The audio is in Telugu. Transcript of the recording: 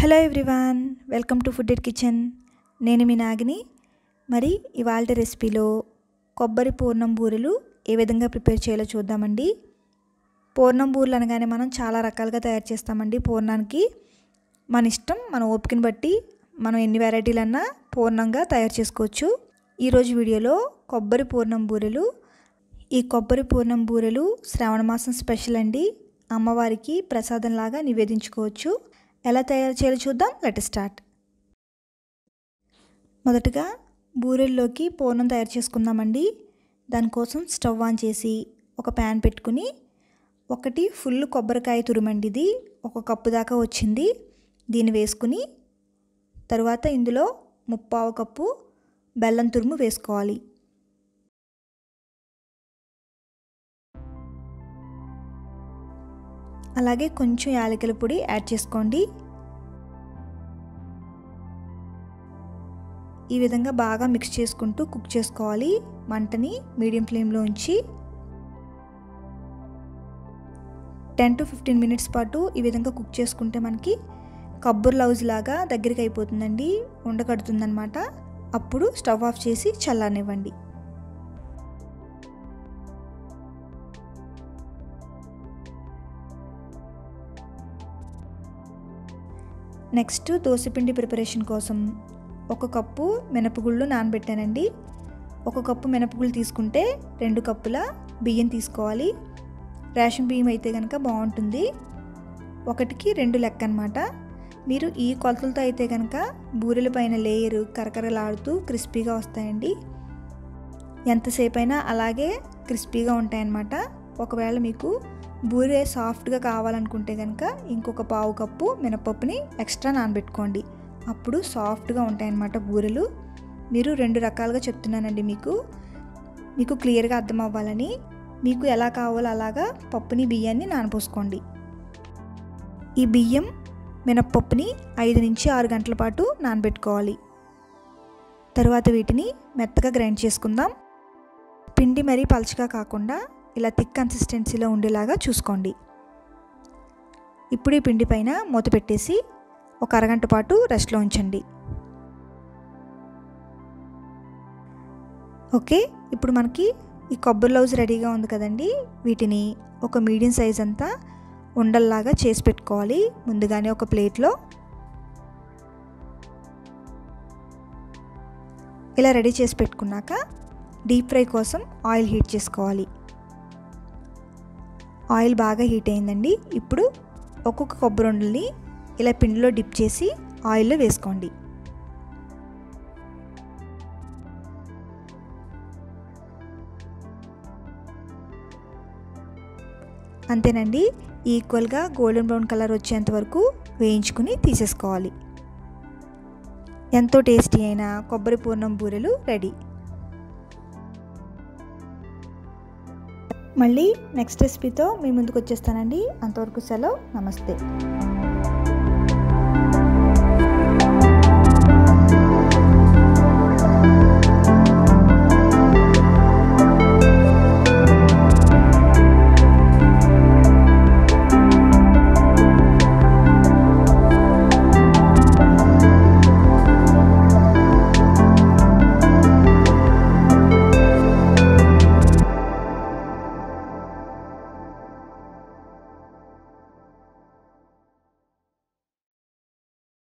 hello everyone welcome to food ed kitchen నేను మీ నాగిని మరి ఇవాళ రెసిపీలో కొబ్బరి పూర్ణం బూరెలు ఏ విధంగా ప్రిపేర్ చేయాలో చూద్దామండి పూర్ణం బూరెలు అనగానే మనం చాలా రకాలుగా తయారు చేస్తామండి పూర్ణానికి మన ఇష్టం మన ఓపికని బట్టి మనం ఎన్ని వెరైటీలన్నా పూర్ణంగా తయారు చేసుకోవచ్చు ఈరోజు వీడియోలో కొబ్బరి పూర్ణం బూరెలు ఈ కొబ్బరి పూర్ణం బూరెలు శ్రావణ మాసం స్పెషల్ అండి అమ్మవారికి ప్రసాదంలాగా నివేదించుకోవచ్చు ఎలా తయారు చేయాలో చూద్దాం లెట్ స్టార్ట్ మొదటగా బూరెల్లోకి పూర్ణం తయారు చేసుకుందామండి దానికోసం స్టవ్ ఆన్ చేసి ఒక ప్యాన్ పెట్టుకుని ఒకటి ఫుల్ కొబ్బరికాయ తురుమండి ఇది ఒక కప్పు దాకా వచ్చింది దీన్ని వేసుకుని తరువాత ఇందులో ముప్పావు కప్పు బెల్లం తురుము వేసుకోవాలి అలాగే కొంచెం యాలకుల పొడి యాడ్ చేసుకోండి ఈ విధంగా బాగా మిక్స్ చేసుకుంటూ కుక్ చేసుకోవాలి మంటని మీడియం ఫ్లేమ్లో ఉంచి టెన్ టు ఫిఫ్టీన్ మినిట్స్ పాటు ఈ విధంగా కుక్ చేసుకుంటే మనకి కబ్బుర్ లౌజ్ లాగా దగ్గరికి అయిపోతుందండి ఉండకడుతుందనమాట అప్పుడు స్టవ్ ఆఫ్ చేసి చల్లారనివ్వండి నెక్స్ట్ దోశపిండి ప్రిపరేషన్ కోసం ఒక కప్పు మినపగుళ్ళు నానబెట్టానండి ఒక కప్పు మినపగుళ్ళు తీసుకుంటే రెండు కప్పుల బియ్యం తీసుకోవాలి రేషన్ బియ్యం అయితే కనుక బాగుంటుంది ఒకటికి రెండు లెక్క అనమాట మీరు ఈ కొలతలతో అయితే కనుక బూరెల పైన లేయరు కరకరలాడుతూ క్రిస్పీగా వస్తాయండి ఎంతసేపు అయినా అలాగే క్రిస్పీగా ఉంటాయన్నమాట ఒకవేళ మీకు బూరె సాఫ్ట్గా కావాలనుకుంటే కనుక ఇంకొక పావు కప్పు మినపప్పుని ఎక్స్ట్రా నానబెట్టుకోండి అప్పుడు సాఫ్ట్గా ఉంటాయన్నమాట బూరెలు మీరు రెండు రకాలుగా చెప్తున్నానండి మీకు మీకు క్లియర్గా అర్థం అవ్వాలని మీకు ఎలా కావాలో అలాగా పప్పుని బియ్యాన్ని నానపోసుకోండి ఈ బియ్యం మినప్పప్పుని ఐదు నుంచి ఆరు గంటల పాటు నానబెట్టుకోవాలి తరువాత వీటిని మెత్తగా గ్రైండ్ చేసుకుందాం పిండి మరీ పలచగా కాకుండా ఇలా థిక్ కన్సిస్టెన్సీలో ఉండేలాగా చూసుకోండి ఇప్పుడు ఈ పిండి పైన మూత పెట్టేసి ఒక అరగంట పాటు రెస్ట్లో ఉంచండి ఓకే ఇప్పుడు మనకి ఈ కొబ్బరి లౌజ్ రెడీగా ఉంది కదండి వీటిని ఒక మీడియం సైజ్ అంతా ఉండల్లాగా చేసి పెట్టుకోవాలి ముందుగానే ఒక ప్లేట్లో ఇలా రెడీ చేసి పెట్టుకున్నాక డీప్ ఫ్రై కోసం ఆయిల్ హీట్ చేసుకోవాలి ఆయిల్ బాగా హీట్ అయిందండి ఇప్పుడు ఒక్కొక్క కొబ్బరి ఉండల్ని ఇలా పిండిలో డిప్ చేసి ఆయిల్లో వేసుకోండి అంతేనండి ఈక్వల్గా గోల్డెన్ బ్రౌన్ కలర్ వచ్చేంత వరకు వేయించుకుని తీసేసుకోవాలి ఎంతో టేస్టీ అయిన కొబ్బరి పూర్ణం బూరెలు రెడీ మళ్ళీ నెక్స్ట్ రెసిపీతో మీ ముందుకు వచ్చేస్తానండి అంతవరకు సెలవు నమస్తే